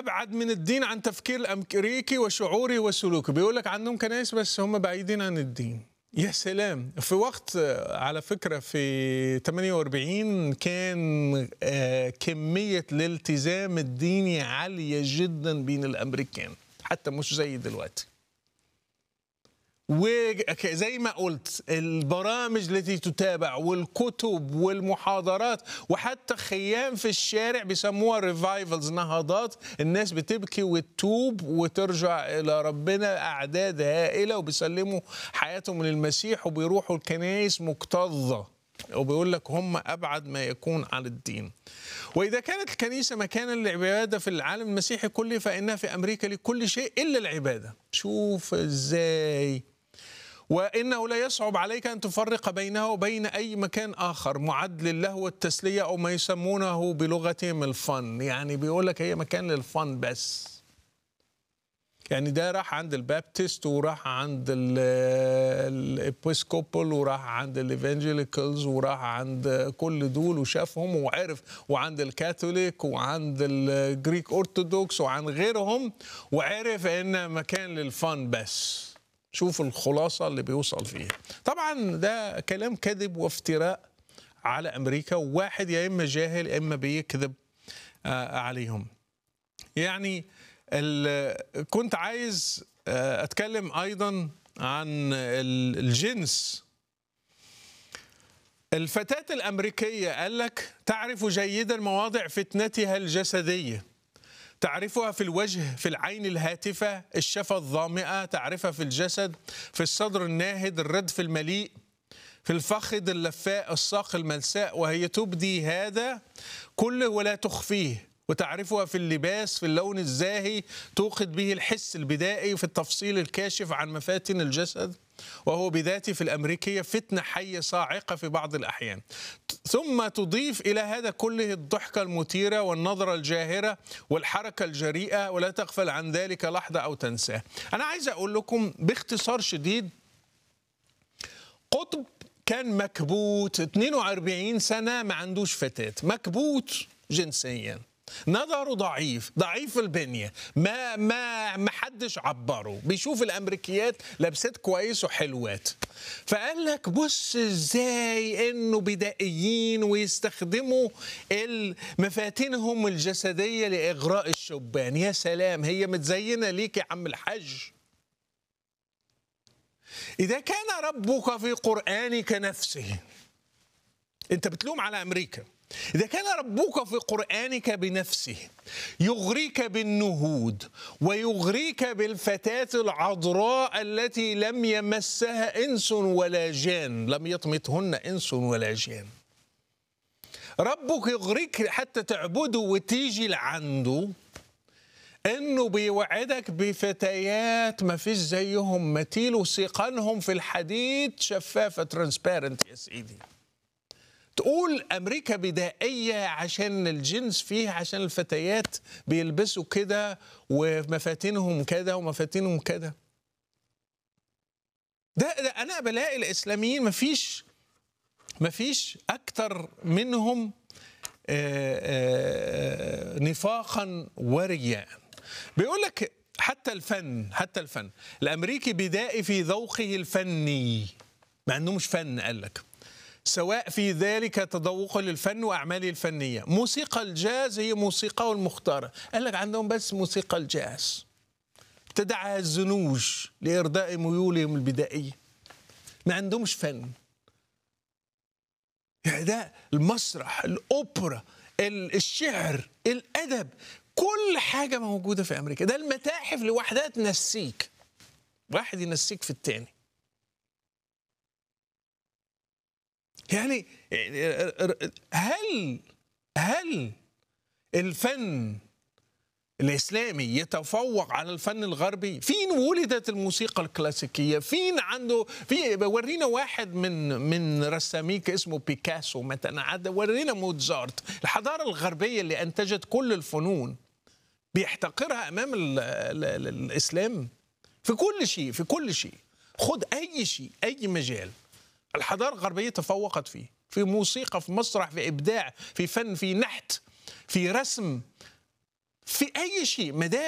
ابعد من الدين عن تفكير الامريكي وشعوري وسلوكي بيقول لك عندهم كنائس بس هم بعيدين عن الدين يا سلام في وقت على فكرة في 48 كان آه، كمية الالتزام الديني عالية جدا بين الأمريكان حتى مش زي دلوقتي وزي ما قلت البرامج التي تتابع والكتب والمحاضرات وحتى خيام في الشارع بيسموها ريفايفلز نهضات الناس بتبكي وتتوب وترجع الى ربنا اعداد هائله وبيسلموا حياتهم للمسيح وبيروحوا الكنائس مكتظه وبيقول لك هم ابعد ما يكون عن الدين. واذا كانت الكنيسه مكانا للعباده في العالم المسيحي كله فانها في امريكا لكل شيء الا العباده. شوف ازاي وانه لا يصعب عليك ان تفرق بينه وبين اي مكان اخر معد للهو والتسليه او ما يسمونه بلغتهم الفن، يعني بيقول لك هي مكان للفن بس. يعني ده راح عند البابتست وراح عند الابيسكوبل وراح عند الايفانجيليكالز وراح عند كل دول وشافهم وعرف وعند الكاثوليك وعند الجريك اورثودوكس وعن غيرهم وعرف ان مكان للفن بس شوف الخلاصه اللي بيوصل فيها طبعا ده كلام كذب وافتراء على امريكا وواحد يا اما جاهل يا اما بيكذب آه، عليهم يعني ال- كنت عايز آه، اتكلم ايضا عن ال- الجنس الفتاة الأمريكية قال لك تعرف جيدا مواضع فتنتها الجسدية تعرفها في الوجه في العين الهاتفة الشفة الظامئة تعرفها في الجسد في الصدر الناهد الردف المليء في الفخذ اللفاء الساق الملساء وهي تبدي هذا كله ولا تخفيه وتعرفها في اللباس في اللون الزاهي توقد به الحس البدائي في التفصيل الكاشف عن مفاتن الجسد وهو بذاته في الأمريكية فتنة حية صاعقة في بعض الأحيان ثم تضيف إلى هذا كله الضحكة المثيرة والنظرة الجاهرة والحركة الجريئة ولا تغفل عن ذلك لحظة أو تنساه أنا عايز أقول لكم باختصار شديد قطب كان مكبوت 42 سنة ما عندوش فتاة مكبوت جنسيا نظره ضعيف ضعيف البنية ما ما ما حدش عبره بيشوف الأمريكيات لابسات كويس وحلوات فقال لك بص ازاي انه بدائيين ويستخدموا ال- مفاتنهم الجسدية لإغراء الشبان يا سلام هي متزينة ليك يا عم الحج إذا كان ربك في قرآنك نفسه أنت بتلوم على أمريكا إذا كان ربك في قرآنك بنفسه يغريك بالنهود ويغريك بالفتاة العذراء التي لم يمسها إنس ولا جان لم يطمثهن إنس ولا جان ربك يغريك حتى تعبده وتيجي لعنده انه بيوعدك بفتيات ما فيش زيهم مثيل وسيقانهم في الحديد شفافه ترانسبيرنت يا سيدي تقول امريكا بدائيه عشان الجنس فيها عشان الفتيات بيلبسوا كده ومفاتنهم كده ومفاتنهم كده ده, ده انا بلاقي الاسلاميين مفيش مفيش اكتر منهم آه، آه، نفاقا ورياء بيقول لك حتى الفن حتى الفن الامريكي بدائي في ذوقه الفني ما عندهمش فن قال لك سواء في ذلك تذوق للفن واعماله الفنيه موسيقى الجاز هي موسيقى المختاره قال لك عندهم بس موسيقى الجاز تدعها الزنوج لارضاء ميولهم البدائيه ما عندهمش فن يعني ده المسرح الأوبرا ال- الشعر الأدب كل حاجة موجودة في أمريكا ده المتاحف لوحدها تنسيك واحد ينسيك في التاني يعني هل هل الفن الاسلامي يتفوق على الفن الغربي فين ولدت الموسيقى الكلاسيكيه فين عنده في ورينا واحد من من رساميك اسمه بيكاسو مثلا عاد ورينا موتزارت الحضاره الغربيه اللي انتجت كل الفنون بيحتقرها امام ال ال ال الاسلام في كل شيء في كل شيء خد اي شيء اي مجال الحضاره الغربيه تفوقت فيه في موسيقى في مسرح في ابداع في فن في نحت في رسم في اي شيء مدارس